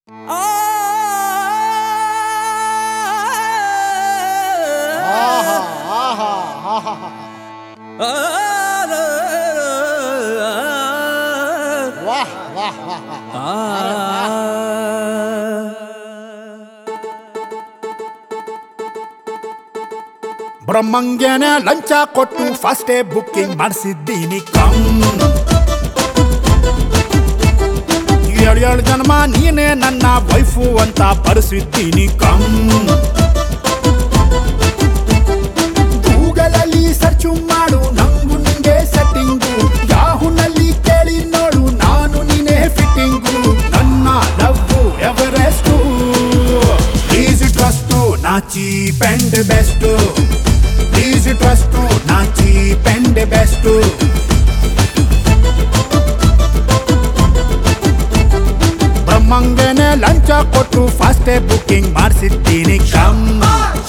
ಆಹಾ ಆಹಾ ಆಹಾ ವಾಹ್ ವಾಹ್ ವಾಹ್ ವಾಹ್ ಬ್ರಹ್ಮಂಗ್ಯನ ಲಂಚ ಕೊಟ್ಟು ಫಸ್ಟೇ ಬುಕ್ಕಿಂಗ್ ಮಾಡಿಸಿದ್ದೀನಿ ಕಮ್ ಏಳು ಏಳು ಜನ್ಮ ನೀನೇ ನನ್ನ ವೈಫು ಅಂತ ಬರೆಸಿದ್ದೀನಿ ಕಮ್ ಗೂಗಲಲ್ಲಿ ಸರ್ಚು ಮಾಡು ನಂಗು ನಿಂಗೆ ಸೆಟ್ಟಿಂಗು ಯಾಹುನಲ್ಲಿ ಕೇಳಿ ನೋಡು ನಾನು ನೀನೇ ಫಿಟ್ಟಿಂಗು ನನ್ನ ಲವ್ವು ಎವರೆಸ್ಟು ಪ್ಲೀಸ್ ಟ್ರಸ್ಟು ನಾ cheap and best please trust ನಾ ಚೀಪ್ ಅಂಡ್ ಬೆಸ್ಟು ಬ್ರಹ್ಮಂಗನೆ ಲಂಚ ಕೊಟ್ಟು ಫಾಸ್ಟೇ ಬುಕ್ಕಿಂಗ್ ಮಾಡಿಸಿದ್ದೀನಿ ಕಮ್ಮ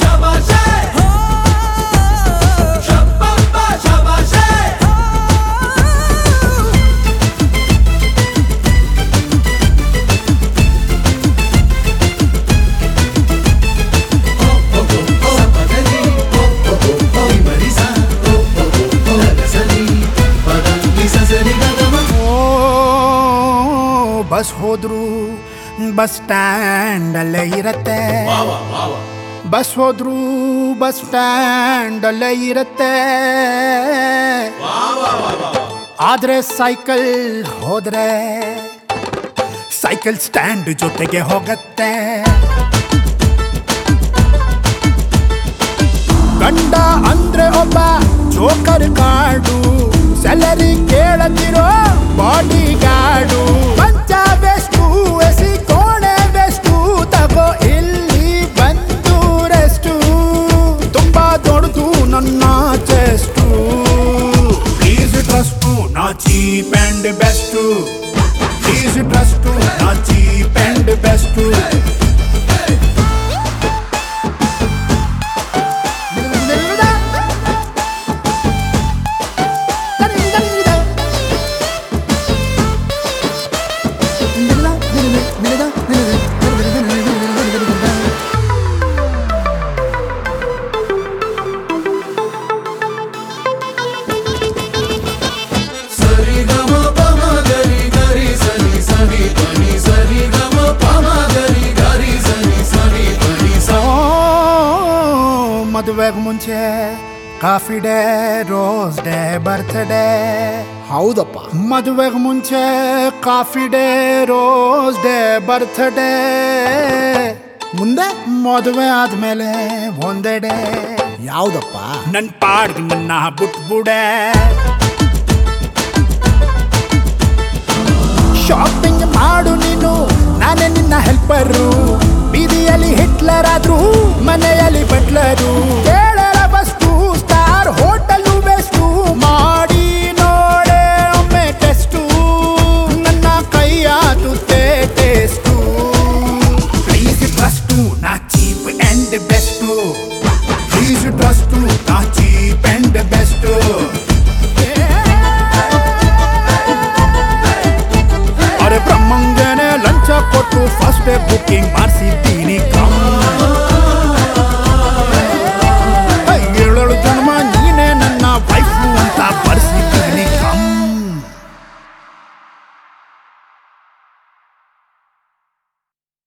ಓ ಬಸ್ ಹೋದ್ರು ಬಸ್ ಸ್ಟ್ಯಾಂಡ್ ಅಲ್ಲೇ ಇರತ್ತೆ ಬಸ್ ಹೋದ್ರು ಬಸ್ ಸ್ಟ್ಯಾಂಡ್ ಅಲ್ಲೇ ಇರತ್ತೆ ಆದ್ರೆ ಸೈಕಲ್ ಹೋದ್ರೆ ಸೈಕಲ್ ಸ್ಟ್ಯಾಂಡ್ ಜೊತೆಗೆ ಹೋಗತ್ತೆ ಗಂಡ ಅಂದ್ರೆ ಒಬ್ಬ ಜೋಕರ್ ಕಾಡು ಸ್ಯಾಲರಿ ಕೇಳದಿರೋ ಬಾಡಿ ಗಾರ್ಡು ಪಂಚ ಬೆಸ್ಟು ಎಸಿ ಕೋಣೆ ಬೆಸ್ಟು ತಗೋ ಇಲ್ಲಿ ಬಂದು ರೆಸ್ಟು ತುಂಬಾ ದೊಡ್ಡದು ನನ್ನ ಚೆಸ್ಟು ಪ್ಲೀಸ್ ಟ್ರಸ್ಟು ನಾ cheap and best please trust ನಾ ಚೀಪ್ ಅಂಡ್ ಬೆಸ್ಟು ಮದುವೆಗೆ ಮುಂಚೆ coffee day rose day birthday ಹೌದಪ್ಪ ಮದುವೆಗೆ ಮುಂಚೆ coffee day rose day birthday ಮುಂದೆ ಮದುವೆ ಆದ್ಮೇಲೆ ಒಂದೇ ಡೇ ಯಾವ್ದಪ್ಪ ನನ್ ಪಾಡ್ಗೆ ನನ್ನ ಬಿಟ್ಬಿಡೆ ಶಾಪ್